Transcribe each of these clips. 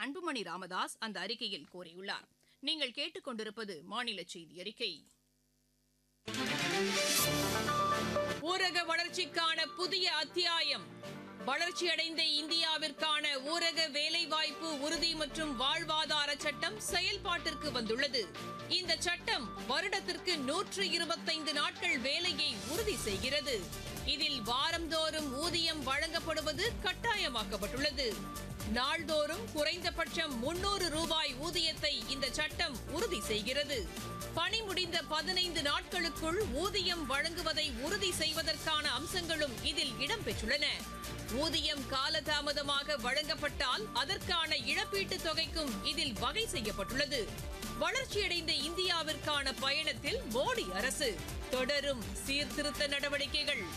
அன்புமணி ராமதாஸ் அந்த அறிக்கையில் கூறியுள்ளார் நீங்கள் கேட்டுக்கொண்டிருப்பது மாநில செய்தி அறிக்கை ஊரக வளர்ச்சிக்கான புதிய அத்தியாயம் வளர்ச்சியடைந்த இந்தியாவிற்கான ஊரக வேலைவாய்ப்பு உறுதி மற்றும் வாழ்வாதார சட்டம் செயல்பாட்டிற்கு வந்துள்ளது இந்த சட்டம் வருடத்திற்கு நூற்று இருபத்தைந்து நாட்கள் வேலையை உறுதி செய்கிறது இதில் வாரந்தோறும் ஊதியம் வழங்கப்படுவது கட்டாயமாக்கப்பட்டுள்ளது நாள்தோறும் குறைந்தபட்சம் முன்னூறு ரூபாய் ஊதியத்தை இந்த சட்டம் உறுதி செய்கிறது பணி முடிந்த பதினைந்து நாட்களுக்குள் ஊதியம் வழங்குவதை உறுதி செய்வதற்கான அம்சங்களும் இதில் இடம்பெற்றுள்ளன ஊதியம் காலதாமதமாக வழங்கப்பட்டால் அதற்கான இழப்பீட்டுத் தொகைக்கும் இதில் வகை செய்யப்பட்டுள்ளது வளர்ச்சியடைந்த இந்தியாவிற்கான பயணத்தில் மோடி அரசு தொடரும் சீர்திருத்த நடவடிக்கைகள்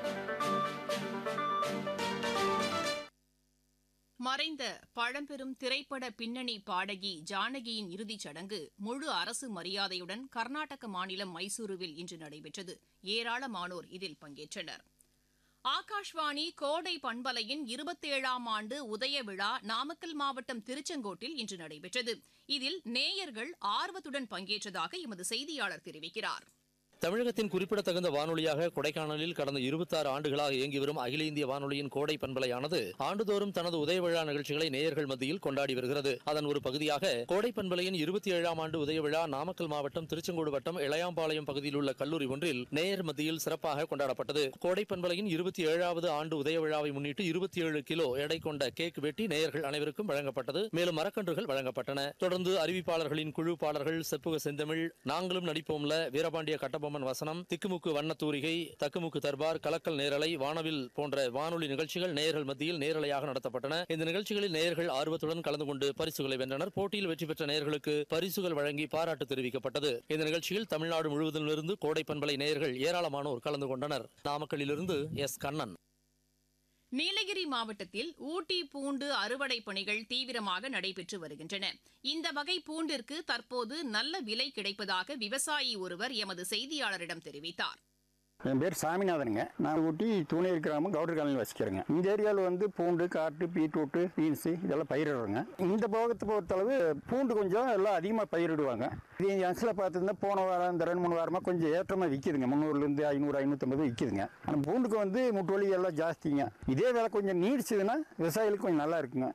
மறைந்த பழம்பெரும் திரைப்பட பின்னணி பாடகி ஜானகியின் இறுதிச் சடங்கு முழு அரசு மரியாதையுடன் கர்நாடக மாநிலம் மைசூருவில் இன்று நடைபெற்றது ஏராளமானோர் இதில் பங்கேற்றனர் ஆகாஷ்வாணி கோடை பண்பலையின் இருபத்தேழாம் ஆண்டு உதய விழா நாமக்கல் மாவட்டம் திருச்செங்கோட்டில் இன்று நடைபெற்றது இதில் நேயர்கள் ஆர்வத்துடன் பங்கேற்றதாக எமது செய்தியாளர் தெரிவிக்கிறார் தமிழகத்தின் குறிப்பிடத்தகுந்த வானொலியாக கொடைக்கானலில் கடந்த இருபத்தாறு ஆண்டுகளாக இயங்கி வரும் அகில இந்திய வானொலியின் கோடை பண்பலையானது ஆண்டுதோறும் தனது உதய விழா நிகழ்ச்சிகளை நேயர்கள் மத்தியில் கொண்டாடி வருகிறது அதன் ஒரு பகுதியாக கோடை பண்பலையின் இருபத்தி ஏழாம் ஆண்டு உதய விழா நாமக்கல் மாவட்டம் திருச்செங்கோடு வட்டம் இளையாம்பாளையம் பகுதியில் உள்ள கல்லூரி ஒன்றில் நேயர் மத்தியில் சிறப்பாக கொண்டாடப்பட்டது கோடை பண்பலையின் இருபத்தி ஏழாவது ஆண்டு உதய விழாவை முன்னிட்டு இருபத்தி ஏழு கிலோ எடை கொண்ட கேக் வெட்டி நேயர்கள் அனைவருக்கும் வழங்கப்பட்டது மேலும் மரக்கன்றுகள் வழங்கப்பட்டன தொடர்ந்து அறிவிப்பாளர்களின் குழு பாடல்கள் செப்புக செந்தமிழ் நாங்களும் நடிப்போம்ல வீரபாண்டிய கட்டபொம்மன் வசனம் திக்குமுக்கு வண்ணத்தூரிகை தக்குமுக்கு தர்பார் கலக்கல் நேரலை வானவில் போன்ற வானொலி நிகழ்ச்சிகள் நேயர்கள் மத்தியில் நேரலையாக நடத்தப்பட்டன இந்த நிகழ்ச்சிகளில் நேயர்கள் ஆர்வத்துடன் கலந்து கொண்டு பரிசுகளை வென்றனர் போட்டியில் வெற்றி பெற்ற நேயர்களுக்கு பரிசுகள் வழங்கி பாராட்டு தெரிவிக்கப்பட்டது இந்த நிகழ்ச்சியில் தமிழ்நாடு முழுவதிலிருந்து கோடை பண்பலை நேயர்கள் ஏராளமானோர் கலந்து கொண்டனர் நாமக்கல்லிலிருந்து எஸ் கண்ணன் நீலகிரி மாவட்டத்தில் ஊட்டி பூண்டு அறுவடை பணிகள் தீவிரமாக நடைபெற்று வருகின்றன இந்த வகை பூண்டிற்கு தற்போது நல்ல விலை கிடைப்பதாக விவசாயி ஒருவர் எமது செய்தியாளரிடம் தெரிவித்தார் என் பேர் சாமிநாதனுங்க நான் ஊட்டி தூணேரி கிராமம் கவுடர் காலனி வசிக்கிறேங்க இந்த ஏரியாவில் வந்து பூண்டு காட்டு பீட்ரூட்டு பீன்ஸு இதெல்லாம் பயிரிடுறோங்க இந்த போகத்தை பொறுத்தளவு பூண்டு கொஞ்சம் எல்லாம் அதிகமாக பயிரிடுவாங்க இது எங்கள் அசில் பார்த்துருந்தா போன வாரம் இந்த ரெண்டு மூணு வாரமாக கொஞ்சம் ஏற்றமாக விற்கிதுங்க முந்நூறுலேருந்து ஐநூறு ஐநூற்றம்பது விற்கிதுங்க ஆனால் பூண்டுக்கு வந்து முட்டுவலி எல்லாம் ஜாஸ்திங்க இதே வேலை கொஞ்சம் நீடிச்சதுன்னா விவசாயிகளுக்கு கொஞ்சம் நல்லா இருக்குங்க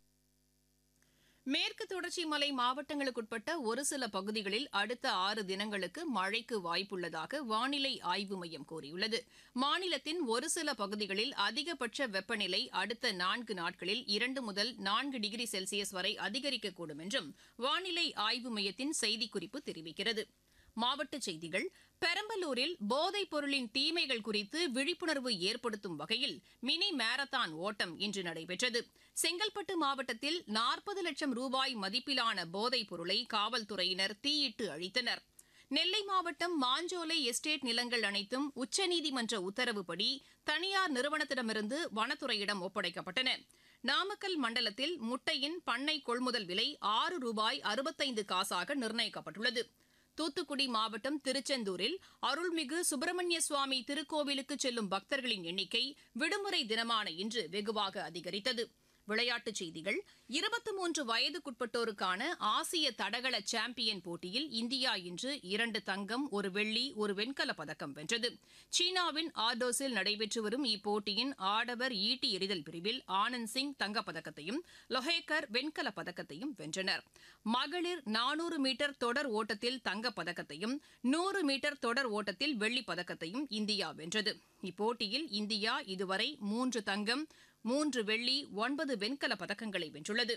மேற்கு தொடர்ச்சி மலை மாவட்டங்களுக்குட்பட்ட ஒரு சில பகுதிகளில் அடுத்த ஆறு தினங்களுக்கு மழைக்கு வாய்ப்புள்ளதாக வானிலை ஆய்வு மையம் கூறியுள்ளது மாநிலத்தின் ஒரு சில பகுதிகளில் அதிகபட்ச வெப்பநிலை அடுத்த நான்கு நாட்களில் இரண்டு முதல் நான்கு டிகிரி செல்சியஸ் வரை அதிகரிக்கக்கூடும் என்றும் வானிலை ஆய்வு மையத்தின் செய்திக்குறிப்பு தெரிவிக்கிறது மாவட்டச் செய்திகள் பெரம்பலூரில் போதைப் பொருளின் தீமைகள் குறித்து விழிப்புணர்வு ஏற்படுத்தும் வகையில் மினி மாரத்தான் ஓட்டம் இன்று நடைபெற்றது செங்கல்பட்டு மாவட்டத்தில் நாற்பது லட்சம் ரூபாய் மதிப்பிலான போதைப் பொருளை காவல்துறையினர் தீயிட்டு அழித்தனர் நெல்லை மாவட்டம் மாஞ்சோலை எஸ்டேட் நிலங்கள் அனைத்தும் உச்சநீதிமன்ற உத்தரவுப்படி தனியார் நிறுவனத்திடமிருந்து வனத்துறையிடம் ஒப்படைக்கப்பட்டன நாமக்கல் மண்டலத்தில் முட்டையின் பண்ணை கொள்முதல் விலை ஆறு ரூபாய் அறுபத்தைந்து காசாக நிர்ணயிக்கப்பட்டுள்ளது தூத்துக்குடி மாவட்டம் திருச்செந்தூரில் அருள்மிகு சுப்பிரமணிய சுவாமி திருக்கோவிலுக்கு செல்லும் பக்தர்களின் எண்ணிக்கை விடுமுறை தினமான இன்று வெகுவாக அதிகரித்தது விளையாட்டுச் செய்திகள் இருபத்தி மூன்று வயதுக்குட்பட்டோருக்கான ஆசிய தடகள சாம்பியன் போட்டியில் இந்தியா இன்று இரண்டு தங்கம் ஒரு வெள்ளி ஒரு வெண்கலப் பதக்கம் வென்றது சீனாவின் ஆர்டோஸில் நடைபெற்று வரும் இப்போட்டியின் ஆடவர் ஈட்டி எறிதல் பிரிவில் ஆனந்த் சிங் தங்கப்பதக்கத்தையும் லொஹேக்கர் வெண்கலப் பதக்கத்தையும் வென்றனர் மகளிர் நானூறு மீட்டர் தொடர் ஓட்டத்தில் தங்கப்பதக்கத்தையும் நூறு மீட்டர் தொடர் ஓட்டத்தில் வெள்ளிப் பதக்கத்தையும் இந்தியா வென்றது இப்போட்டியில் இந்தியா இதுவரை மூன்று தங்கம் மூன்று வெள்ளி ஒன்பது வெண்கலப் பதக்கங்களை வென்றுள்ளது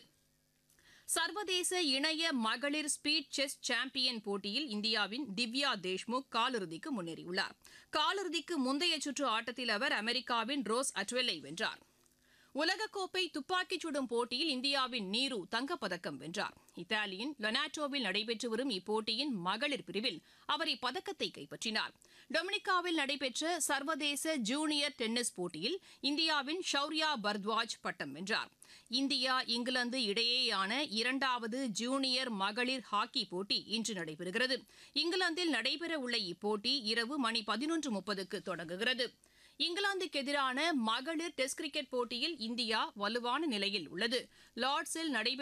சர்வதேச இணைய மகளிர் ஸ்பீட் செஸ் சாம்பியன் போட்டியில் இந்தியாவின் திவ்யா தேஷ்முக் காலிறுதிக்கு முன்னேறியுள்ளார் காலிறுதிக்கு முந்தைய சுற்று ஆட்டத்தில் அவர் அமெரிக்காவின் ரோஸ் அட்வெல்லை வென்றார் உலகக்கோப்பை துப்பாக்கிச் சுடும் போட்டியில் இந்தியாவின் நீரு தங்கப்பதக்கம் வென்றார் இத்தாலியின் லொனாட்டோவில் நடைபெற்று வரும் இப்போட்டியின் மகளிர் பிரிவில் அவர் இப்பதக்கத்தை கைப்பற்றினார் டொமினிகாவில் நடைபெற்ற சர்வதேச ஜூனியர் டென்னிஸ் போட்டியில் இந்தியாவின் ஷௌர்யா பர்த்வாஜ் பட்டம் வென்றார் இந்தியா இங்கிலாந்து இடையேயான இரண்டாவது ஜூனியர் மகளிர் ஹாக்கி போட்டி இன்று நடைபெறுகிறது இங்கிலாந்தில் நடைபெறவுள்ள இப்போட்டி இரவு மணி பதினொன்று முப்பதுக்கு தொடங்குகிறது இங்கிலாந்துக்கு எதிரான மகளிர் டெஸ்ட் கிரிக்கெட் போட்டியில் இந்தியா வலுவான நிலையில் உள்ளது லார்ட்ஸில் நடைபெற்ற